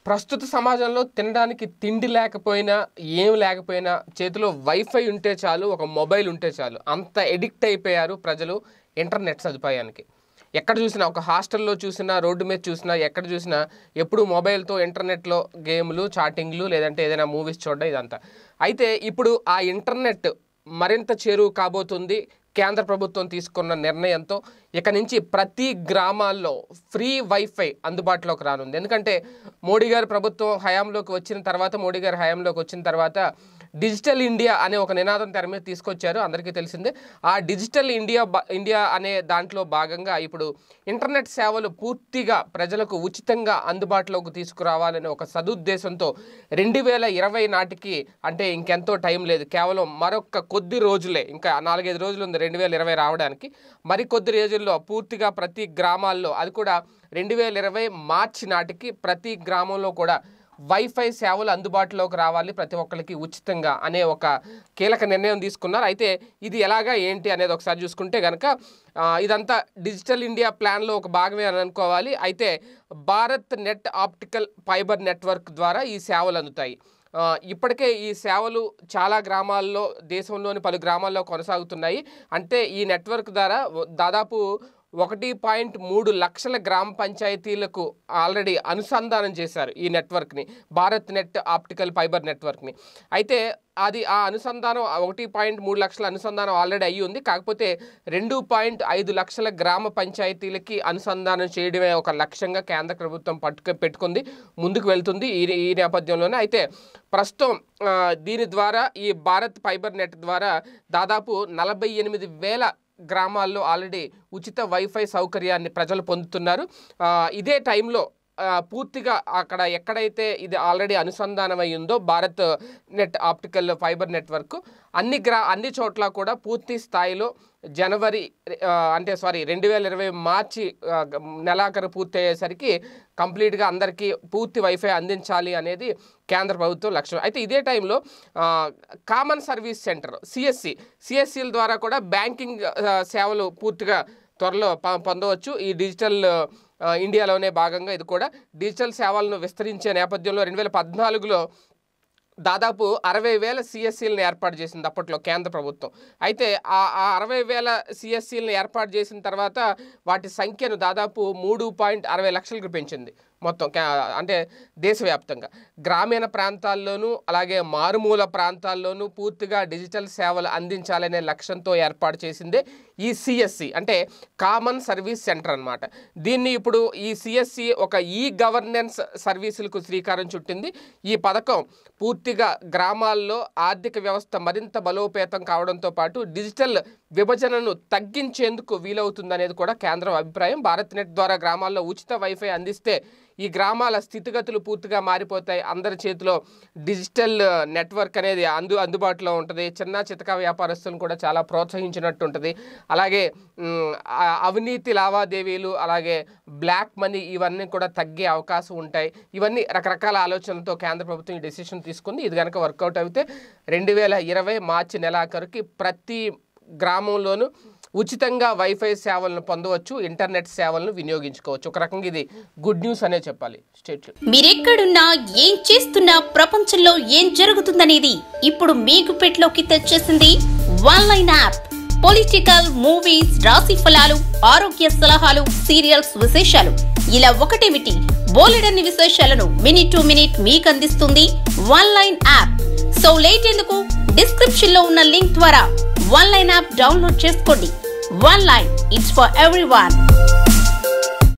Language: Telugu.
ప్రస్తుత సమాజంలో తినడానికి తిండి లేకపోయినా ఏం లేకపోయినా చేతిలో వైఫై ఉంటే చాలు ఒక మొబైల్ ఉంటే చాలు అంత ఎడిక్ట్ అయిపోయారు ప్రజలు ఇంటర్నెట్ సదుపాయానికి ఎక్కడ చూసినా ఒక హాస్టల్లో చూసినా రోడ్డు మీద చూసినా ఎక్కడ చూసినా ఎప్పుడు మొబైల్తో ఇంటర్నెట్లో గేమ్లు చాటింగ్లు లేదంటే ఏదైనా మూవీస్ చూడడం ఇదంతా అయితే ఇప్పుడు ఆ ఇంటర్నెట్ మరింత చేరువు కాబోతుంది కేంద్ర ప్రభుత్వం తీసుకున్న నిర్ణయంతో ఇక నుంచి ప్రతి గ్రామాల్లో ఫ్రీ వైఫై అందుబాటులోకి రానుంది ఎందుకంటే మోడీ గారి ప్రభుత్వం హయాంలోకి వచ్చిన తర్వాత మోడీ గారి హయాంలోకి వచ్చిన తర్వాత డిజిటల్ ఇండియా అనే ఒక నినాదం తెర మీద తీసుకొచ్చారు అందరికీ తెలిసిందే ఆ డిజిటల్ ఇండియా బ- ఇండియా అనే దాంట్లో భాగంగా ఇప్పుడు ఇంటర్నెట్ సేవలు పూర్తిగా ప్రజలకు ఉచితంగా అందుబాటులోకి తీసుకురావాలనే ఒక సదుద్దేశంతో రెండు వేల ఇరవై నాటికి అంటే ఇంకెంతో టైం లేదు కేవలం మరొక కొద్ది రోజులే ఇంకా నాలుగైదు రోజులు ఉంది రెండు వేల ఇరవై రావడానికి మరి కొద్ది రోజుల్లో పూర్తిగా ప్రతి గ్రామాల్లో అది కూడా రెండు వేల ఇరవై మార్చి నాటికి ప్రతి గ్రామంలో కూడా వైఫై సేవలు అందుబాటులోకి రావాలి ప్రతి ఒక్కరికి ఉచితంగా అనే ఒక కీలక నిర్ణయం తీసుకున్నారు అయితే ఇది ఎలాగా ఏంటి అనేది ఒకసారి చూసుకుంటే కనుక ఆ, ఇదంతా డిజిటల్ ఇండియా ప్లాన్లో ఒక భాగమే అని అనుకోవాలి అయితే Bharat net optical fibre network ద్వారా ఈ సేవలు అందుతాయి ఆ, ఇప్పటికే ఈ సేవలు చాలా గ్రామాల్లో దేశంలోని పలు గ్రామాల్లో కొనసాగుతున్నాయి అంటే ఈ నెట్వర్క్ ద్వారా దాదాపు ఒకటి పాయింట్ మూడు లక్షల గ్రామ పంచాయతీలకు ఆల్రెడీ అనుసంధానం చేశారు ఈ నెట్వర్క్ని భారత్ నెట్ ఆప్టికల్ ఫైబర్ నెట్వర్క్ని అయితే అది ఆ అనుసంధానం ఒకటి పాయింట్ మూడు లక్షల అనుసంధానం ఆల్రెడీ అయ్యి ఉంది కాకపోతే రెండు పాయింట్ ఐదు లక్షల గ్రామ పంచాయతీలకి అనుసంధానం చేయడమే ఒక లక్ష్యంగా కేంద్ర ప్రభుత్వం పట్టుకు పెట్టుకుంది ముందుకు వెళ్తుంది ఈ ఈ నేపథ్యంలోనే అయితే ప్రస్తుతం ఆ, దీని ద్వారా ఈ భారత్ ఫైబర్ నెట్ ద్వారా దాదాపు నలభై ఎనిమిది వేల గ్రామాల్లో ఆల్రెడీ ఉచిత వైఫై సౌకర్యాన్ని ప్రజలు పొందుతున్నారు ఆ, ఇదే టైంలో ఆ, పూర్తిగా అక్కడ ఎక్కడైతే ఇది ఆల్రెడీ అనుసంధానం అయి ఉందో Bharat net optical fibre network అన్ని గ్రా అన్ని చోట్ల కూడా పూర్తి స్థాయిలో జనవరి ఆ, అంటే సారీ రెండు వేల ఇరవై మార్చి ఆ, గ- నెలాఖరు పూర్తి అయ్యేసరికి కంప్లీట్గా అందరికీ పూర్తి వైఫై అందించాలి అనేది కేంద్ర ప్రభుత్వం లక్ష్యం అయితే ఇదే టైంలో ఆ, కామన్ సర్వీస్ సెంటర్ సిఎస్సి సిఎస్సిల ద్వారా కూడా బ్యాంకింగ్ ఆ, సేవలు పూర్తిగా త్వరలో ప- పొందవచ్చు ఈ డిజిటల్ ఆ, ఇండియాలోనే భాగంగా ఇది కూడా డిజిటల్ సేవలను విస్తరించే నేపథ్యంలో రెండు వేల పద్నాలుగులో దాదాపు అరవై వేల సిఎస్సీలను ఏర్పాటు చేసింది అప్పట్లో కేంద్ర ప్రభుత్వం అయితే ఆ ఆ అరవై వేల సిఎస్సీలను ఏర్పాటు చేసిన తర్వాత వాటి సంఖ్యను దాదాపు మూడు పాయింట్ అరవై లక్షలకు పెంచింది మొత్తం కా- అంటే దేశవ్యాప్తంగా గ్రామీణ ప్రాంతాల్లోనూ అలాగే మారుమూల ప్రాంతాల్లోనూ పూర్తిగా డిజిటల్ సేవలు అందించాలనే లక్ష్యంతో ఏర్పాటు చేసిందే ఈ సిఎస్సి అంటే కామన్ సర్వీస్ సెంటర్ అన్నమాట దీన్ని ఇప్పుడు ఈ సిఎస్సి ఒక ఈ గవర్నెన్స్ సర్వీసులకు శ్రీకారం చుట్టింది ఈ పథకం పూర్తిగా గ్రామాల్లో ఆర్థిక వ్యవస్థ మరింత బలోపేతం కావడంతో పాటు డిజిటల్ విభజనను తగ్గించేందుకు వీలవుతుందనేది కూడా కేంద్రం అభిప్రాయం భారత్ నెట్ ద్వారా గ్రామాల్లో ఉచిత వైఫై అందిస్తే ఈ గ్రామాల స్థితిగతులు పూర్తిగా మారిపోతాయి అందరి చేతిలో డిజిటల్ నెట్వర్క్ అనేది అందు అందుబాటులో ఉంటుంది చిన్న చితక వ్యాపారస్తులను కూడా చాలా ప్రోత్సహించినట్టు ఉంటుంది అలాగే మ్, ఆ అవినీతి లావాదేవీలు అలాగే బ్లాక్ మనీ ఇవన్నీ కూడా తగ్గే అవకాశం ఉంటాయి ఇవన్నీ రకరకాల ఆలోచనలతో కేంద్ర ప్రభుత్వం ఈ డెసిషన్ తీసుకుంది ఇది కనుక వర్కౌట్ అయితే రెండు వేల ఇరవై మార్చి నెలాఖరుకి ప్రతి గ్రామంలోనూ ఉచితంగా వైఫై సేవలను పొందవచ్చు ఇంటర్నెట్ సేవలను వినియోగించుకోవచ్చు ఒక రకంగా ఇది గుడ్ న్యూస్ అనే చెప్పాలి స్టేట్ మీరెక్కడున్నా ఏం చేస్తున్నా ప్రపంచంలో ఏం జరుగుతుందనేది ఇప్పుడు మీకు పెట్లోకి తెచ్చేసింది one line app political movies రాశి ఫలాలు ఆరోగ్య సలహాలు సీరియల్స్ విశేషాలు ఇలా ఒకటేమిటి బోలెడన్ని విశేషాలను మినిట్ టు మినిట్ మీకు అందిస్తుంది one line app so late ఎందుకు డిస్క్రిప్షన్ లో ఉన్న లింక్ ద్వారా వన్ లైన్ యాప్ డౌన్లోడ్ చేసుకోండి one line it's for every